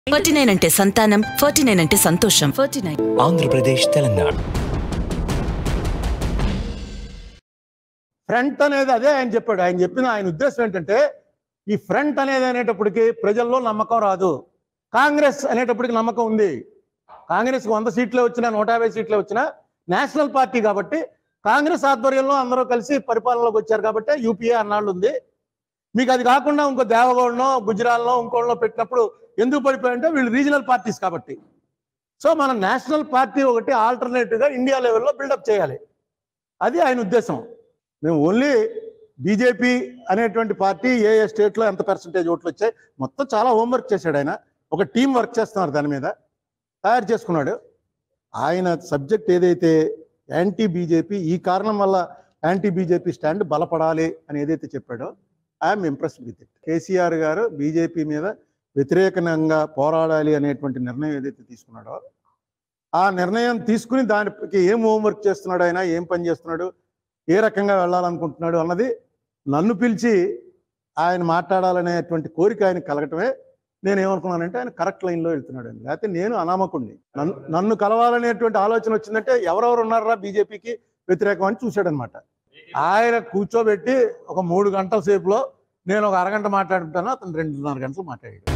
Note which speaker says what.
Speaker 1: forty nine అంటే సంతానం forty nine అంటే సంతోషం forty nine
Speaker 2: Andhra Pradesh Telangana
Speaker 3: front అనేది అదే ఆయన చెప్పాడు ఆయన చెప్పిన ఆయన ఉద్దేశం ఏంటంటే ఈ ఫ్రంట్ అనేది అనేటప్పటికి ప్రజల్లో నమ్మకం రాదు కాంగ్రెస్ అనేటప్పటికి నమ్మకం ఉంది కాంగ్రెస్ వంద సీట్లే వచ్చినా నూట యాభై సీట్లే వచ్చినా నేషనల్ పార్టీ కాబట్టి కాంగ్రెస్ ఆధ్వర్యంలో అందరూ కలిసి పరిపాలనలోకి వచ్చారు కాబట్టి యూపీఏ అన్నాళ్ళు ఉంది మీకు అది కాకుండా ఇంకో దేవగౌడనో గుజరాల్లో ఇంకోళ్ళలో పెట్టినప్పుడు ఎందుకు పడిపోయాయంటే వీళ్ళు రీజనల్ పార్టీస్ కాబట్టి సో మన నేషనల్ పార్టీ ఒకటి ఆల్టర్నేటివ్గా ఇండియా లెవెల్లో బిల్డప్ చేయాలి అది ఆయన ఉద్దేశం మేము ఓన్లీ బీజేపీ అనేటువంటి పార్టీ ఏ ఏ స్టేట్లో ఎంత పర్సంటేజ్ ఓట్లు వచ్చాయి మొత్తం చాలా హోంవర్క్ చేశాడు ఆయన ఒక టీం వర్క్ చేస్తున్నారు దాని మీద తయారు చేసుకున్నాడు ఆయన సబ్జెక్ట్ ఏదైతే యాంటీ బీజేపీ ఈ కారణం వల్ల యాంటీ బీజేపీ స్టాండ్ బలపడాలి అని ఏదైతే చెప్పాడో I'm impressed with it KCR garu BJP మీద వ్యతిరేకంగా పోరాడాలి అనేటువంటి నిర్ణయం ఏదైతే తీసుకున్నాడో ఆ నిర్ణయం తీసుకుని దానికి ఏం హోంవర్క్ చేస్తున్నాడు ఆయన ఏం పని చేస్తున్నాడు ఏ రకంగా వెళ్ళాలనుకుంటున్నాడు అన్నది నన్ను పిలిచి ఆయన మాట్లాడాలనేటువంటి కోరిక ఆయన కలగటమే నేను ఏమనుకున్నానంటే ఆయన కరెక్ట్ లైన్లో వెళ్తున్నాడు అని లేకపోతే నేను అనామకుణ్ణి నన్ను నన్ను కలవాలనేటువంటి ఆలోచన వచ్చిందంటే ఎవరెవరు ఉన్నారా బీజేపీకి వ్యతిరేకం అని చూశాడనమాట ఆయన కూర్చోబెట్టి ఒక మూడు గంటల సేపులో నేను ఒక అరగంట మాట్లాడుతాను అతను రెండున్నర గంటలు మాట్లాడాడు